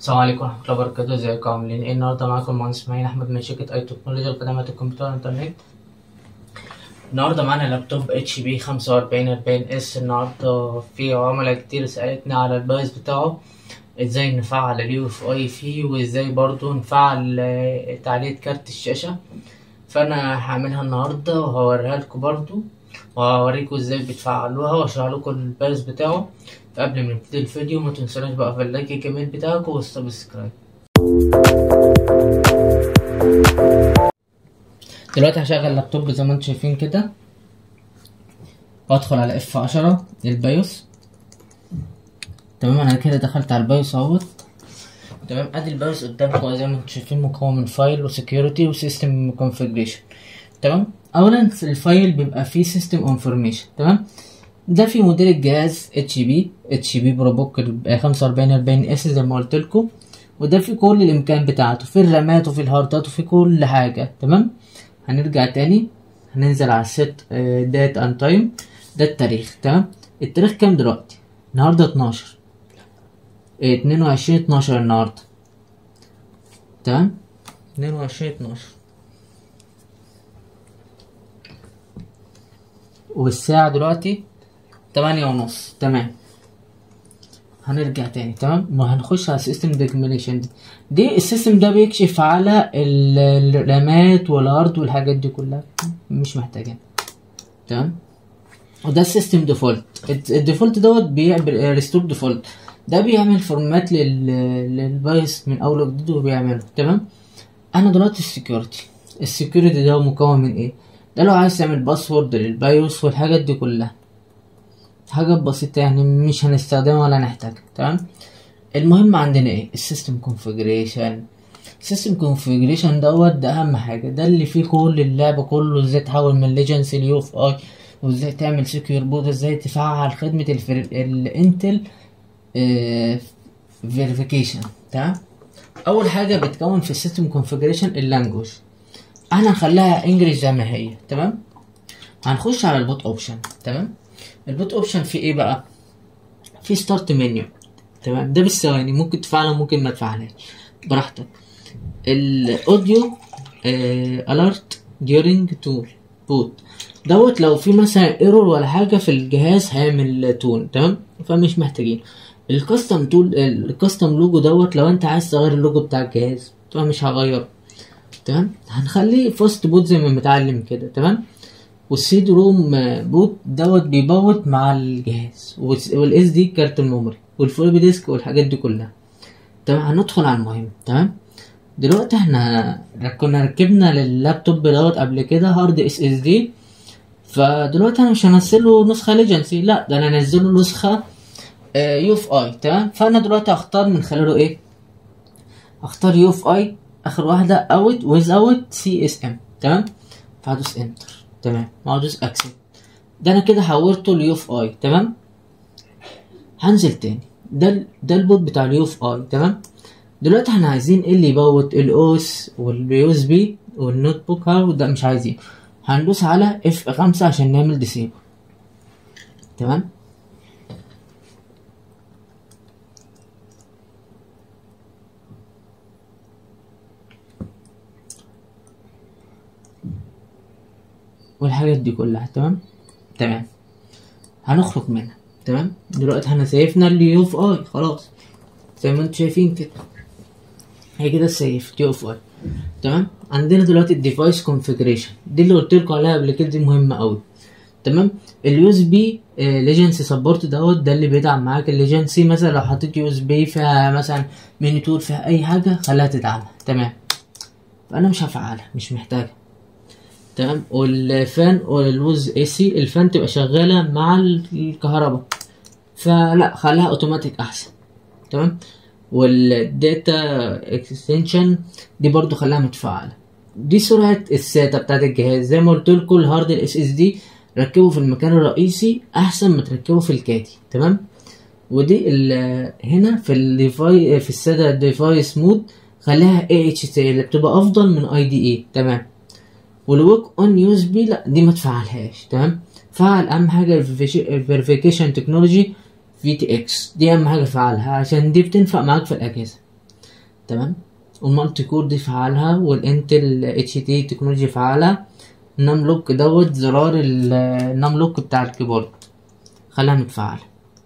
السلام عليكم ورحمة الله وبركاته ازيكم عاملين ايه النهاردة معاكم المهندس اسماعيل احمد من شركة اي تكنولوجيا لخدمات الكمبيوتر والانترنت النهاردة معانا لابتوب اتش بي خمسة وأربعين أربعين اس النهاردة في عملاء كتير سألتني على البايظ بتاعه ازاي نفعل اليو اف اي فيه وازاي برضو نفعل آه، تعليق كارت الشاشة فانا هعملها النهاردة وهوريها لكم برضو وهوريكم ازاي بتفعلوها واشرح لكم البايظ بتاعه فقبل ما نبتدي الفيديو ما تنسوناش بقى في اللايك الجميل بتاعكم والسبسكرايب دلوقتي هشغل اللابتوب زي ما انتم شايفين كده وادخل على اف عشرة البايوس تمام انا كده دخلت على البايوس اهوت تمام ادي البايوس قدامكم زي ما انتم شايفين مكون من فايل وسكيورتي وسيستم كونفيجريشن تمام اولا الفايل بيبقى فيه سيستم انفورميشن تمام ده في موديل الجهاز اتش بي اتش بي برو بوك 45 40 اس زي ما قلت لكم وده في كل الامكان بتاعته في الرامات وفي الهاردات وفي كل حاجه تمام هنرجع تاني هننزل على الست دات ان تايم ده التاريخ تمام التاريخ كام دلوقتي النهارده 12 اه، 22 12 النهارده تمام 22 12 والساعة دلوقتي تمانية ونص تمام هنرجع تاني تمام وهنخش على السيستم ديكميليشن دي دي السيستم ده بيكشف على ال- الرامات والهارد والحاجات دي كلها مش محتاجين تمام وده السيستم ديفولت الديفولت دوت بيعمل ريستور ديفولت ده بيعمل فورمات لل للبايس من اول وجديد وبيعمله تمام انا دلوقتي السكيورتي السكيورتي ده مكون من ايه ده لو عايز تعمل باسورد للبايوس والحاجات دي كلها حاجات بسيطة يعني مش هنستخدمها ولا نحتاجها تمام المهم عندنا ايه السيستم كونفيجريشن السيستم كونفيجريشن دوت ده اهم حاجة ده اللي فيه كل اللعب كله ازاي تحول من ليجنسي ليو اف اي وازاي تعمل سكيور بود ازاي تفعل خدمة الفر... الانتل فيريفيكيشن تمام اول حاجة بتكون في السيستم كونفيجريشن اللانجوج احنا هنخليها انجلش زي ما هي تمام هنخش على البوت اوبشن تمام البوت اوبشن في ايه بقى في ستارت منيو تمام ده بالثواني ممكن تفعلها ممكن ما تفعلهاش براحتك الاوديو الارت during تول بوت دوت لو في مثلا ايرور ولا حاجه في الجهاز هيعمل تون تمام فمش محتاجين الكاستم تول الكاستم لوجو دوت لو انت عايز تغير اللوجو بتاع الجهاز طبعا مش هغيره تمام هنخليه فاست بوت زي ما متعلم كده تمام والسيد روم بوت دوت بيبوت مع الجهاز والاس دي كارت الميموري والفلوبي ديسك والحاجات دي كلها تمام هندخل على المهم تمام دلوقتي احنا كنا ركبنا لللابتوب دوت قبل كده هارد اس اس دي فدلوقتي انا مش هنزله نسخه ليجنسي لا ده انا هنزله نسخه يو اف اي تمام فانا دلوقتي هختار من خلاله ايه هختار يو اف اي اخر واحده اوت ويز اوت سي اس ام تمام فهدوس انتر تمام وهدوس اكسبت ده انا كده حولته ليو اف اي تمام هنزل تاني ده ال- ده البوت بتاع اليو اف اي تمام دلوقتي احنا عايزين ايه اللي يبوت الاوس واليو اس بي والنوت بوك هارد ده مش عايزين هندوس على اف خمسة عشان نعمل ديسيبل تمام والحاجات دي كلها تمام تمام هنخرج منها تمام دلوقتي احنا سيفنا اليو اف اي خلاص زي ما انتم شايفين كده هي كده سيف يو اف اي تمام عندنا دلوقتي الديفايس كونفيجريشن دي اللي قلت لكم عليها قبل كده دي مهمه قوي تمام اليو اس بي ليجنسي سبورت دوت ده اللي بيدعم معاك الليجنسي مثلا لو حطيت يو اس بي فيها مثلا ميني تول فيها اي حاجه خليها تدعمها تمام فانا مش هفعلها مش محتاجه تمام والفان والوز اي سي الفان تبقى شغاله مع الكهرباء فلا خليها اوتوماتيك احسن تمام والداتا اكستنشن دي برضو خليها متفعله دي سرعه الساتا بتاعت الجهاز زي ما قلت لكم الهارد الاس اس دي ركبه في المكان الرئيسي احسن ما تركبه في الكاتي تمام ودي ال- هنا في الديفاي في الساتا ديفايس مود خليها اي اتش تي اللي بتبقى افضل من اي دي اي تمام والويك اون يو اس بي لا دي ما تفعلهاش تمام فعل اهم حاجه الفيريفيكيشن تكنولوجي في تي اكس دي اهم حاجه فعلها عشان دي بتنفع معاك في الاجهزه تمام والمالتي كور دي فعلها والانتل اتش تي تكنولوجي فعلها النام لوك دوت زرار ال- النام لوك بتاع الكيبورد خليها متفعلة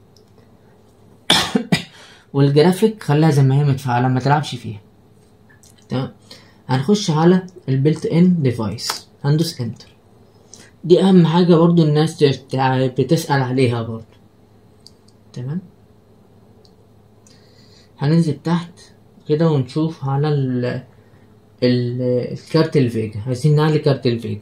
والجرافيك خليها زي ما هي متفعلة ما تلعبش فيها تمام هنخش على البيلت ان ديفايس هندوس انتر دي اهم حاجة برضو الناس تع- بتسأل عليها برضو تمام هننزل تحت كده ونشوف على ال ال الكارت الفيجا عايزين نعلي كارت الفيجا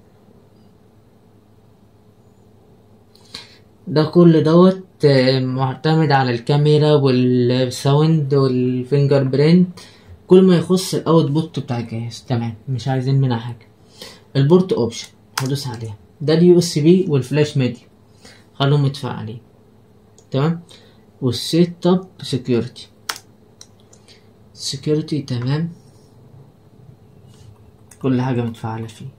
ده كل دوت آه، معتمد على الكاميرا والساوند والفينجر برينت كل ما يخص الاوت بوت بتاع الجهاز تمام مش عايزين منها حاجه البورت اوبشن هدوس عليها ده اليو اس بي والفلاش ميديا خلوهم متفعلين تمام والسيت اب سكيورتي سكيورتي تمام كل حاجه متفعله فيه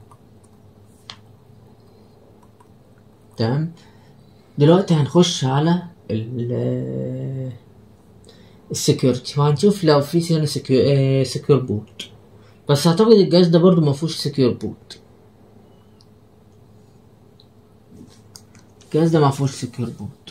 تمام دلوقتي هنخش على ال السكيورتي وهنشوف لو في سنة سكيور بوت بس اعتقد الجهاز ده برضو مفهوش سكيور بوت الجهاز ده مفهوش سكيور بوت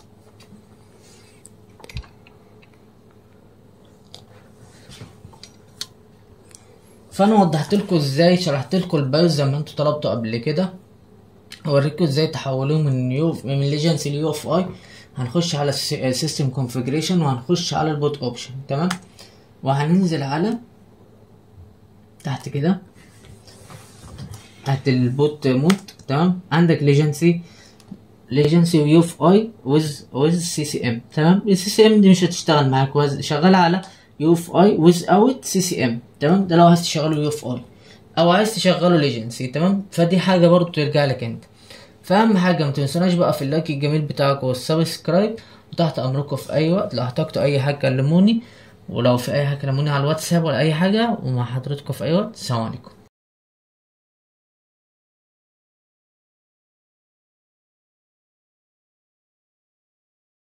فانا وضحت لكم ازاي شرحت لكم البايوس زي ما انتوا طلبتوا قبل كده اوريكم ازاي تحولوه من يو من ليجنسي ليو اف اي هنخش على السيستم كونفيجريشن وهنخش على البوت اوبشن تمام وهننزل على تحت كده تحت البوت مود تمام عندك ليجنسي ليجنسي ويو اف اي ويز ويز سي سي ام تمام السي سي ام دي مش هتشتغل معاك وز- شغاله على يو اف اي ويز اوت سي سي ام تمام ده لو عايز تشغله يو اف اي او عايز تشغله ليجنسي تمام فدي حاجه برضو ترجع لك انت فاهم حاجه ما تنسوناش بقى في اللايك الجميل بتاعكم والسبسكرايب وتحت امركم في اي وقت لو احتجتوا اي حاجه كلموني ولو في اي حاجه كلموني على الواتساب ولا اي حاجه ومع حضرتكم في اي وقت السلام عليكم